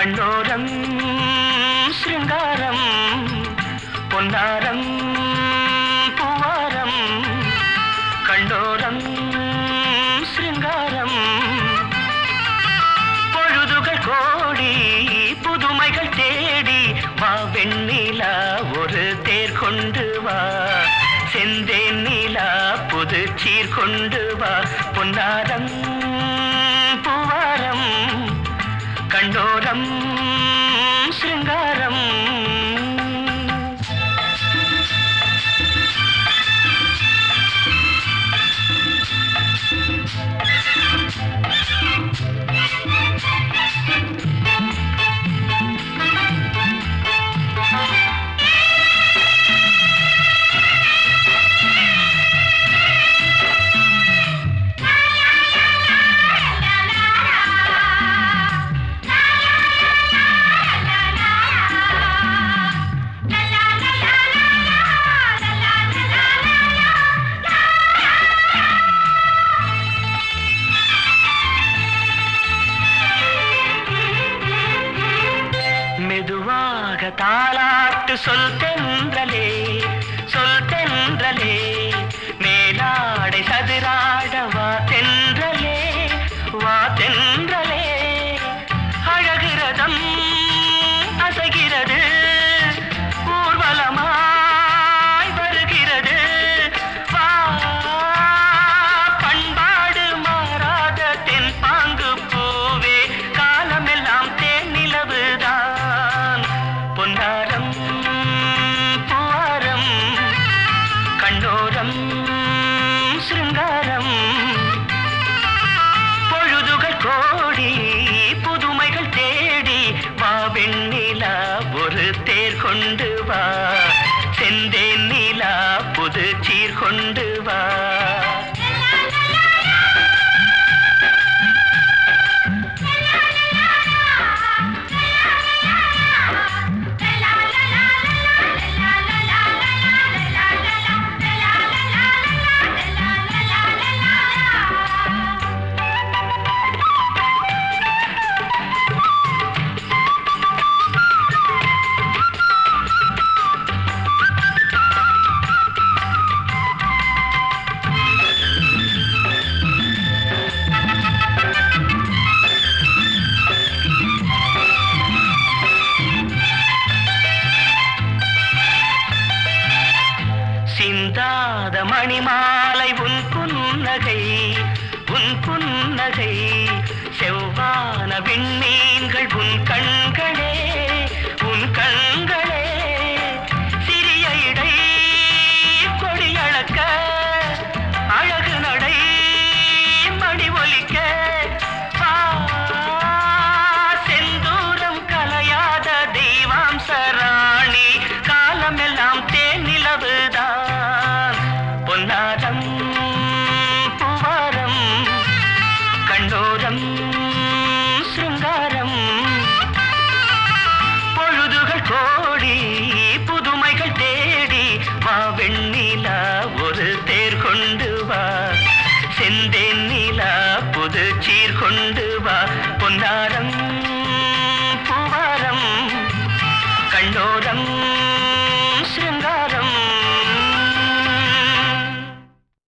கண்ணோரம் சிருங்காரம் பொன்னாரம் பூவாரம் கண்டோரம் சிருங்காரம் பொழுதுகள் கோடி புதுமைகள் தேடி வா வெண்ணிலா ஒரு தேர் கொண்டு வா செந்தேன் நீலா புது சீர் கொண்டு வா பொன்னாரம் பூவாரம் கண்டோரம் சிருங்காரம் மெதுவாக தாளாட்டு சொல் தென்றலே சொல் தென்றலே மேலாடை சதுராட வா தென்றலே வா தென்றலே அழகிறதம் அசைகிறது ஊர்வலமாய் வருகிறது வா பண்பாடு மாறாத தென் பாங்கு பூவே காலமெல்லாம் தேன் நிலவுதான் பொன்னாரம் பூவாரம் கண்ணோரம் சிருங்காரம் பொழுதுகள் கோடி புதுமைகள் தேடி வா வெண்ணிலா ஒரு தேர் கொண்டு வா செந்தேன் நீலா புது சீர் கொண்டு வா சிந்தாத மணிமாலை உன் புன்னகை உன் புன்னகை செவ்வான விண்மீன்கள் உன் கண்களே உன் கண்களே சிறிய இடை கொடியளக்க அழகு நடை மணி ஒலிக்க வா, செந்தூரம் கலையாத தெய்வாம்ச ராணி காலமெல்லாம் தேன் நிலவுதான் பொன்னாரம் பூவாரம் கண்டோரம் சிருங்காரம் பொழுதுகள் கோடி புதுமைகள் தேடி வா வெண்ணிலா ஒரு தேர் கொண்டு வா செந்தேன் நீலா புது சீர் கொண்டு வா பொன்னாரம் பூவாரம் கண்டோரம்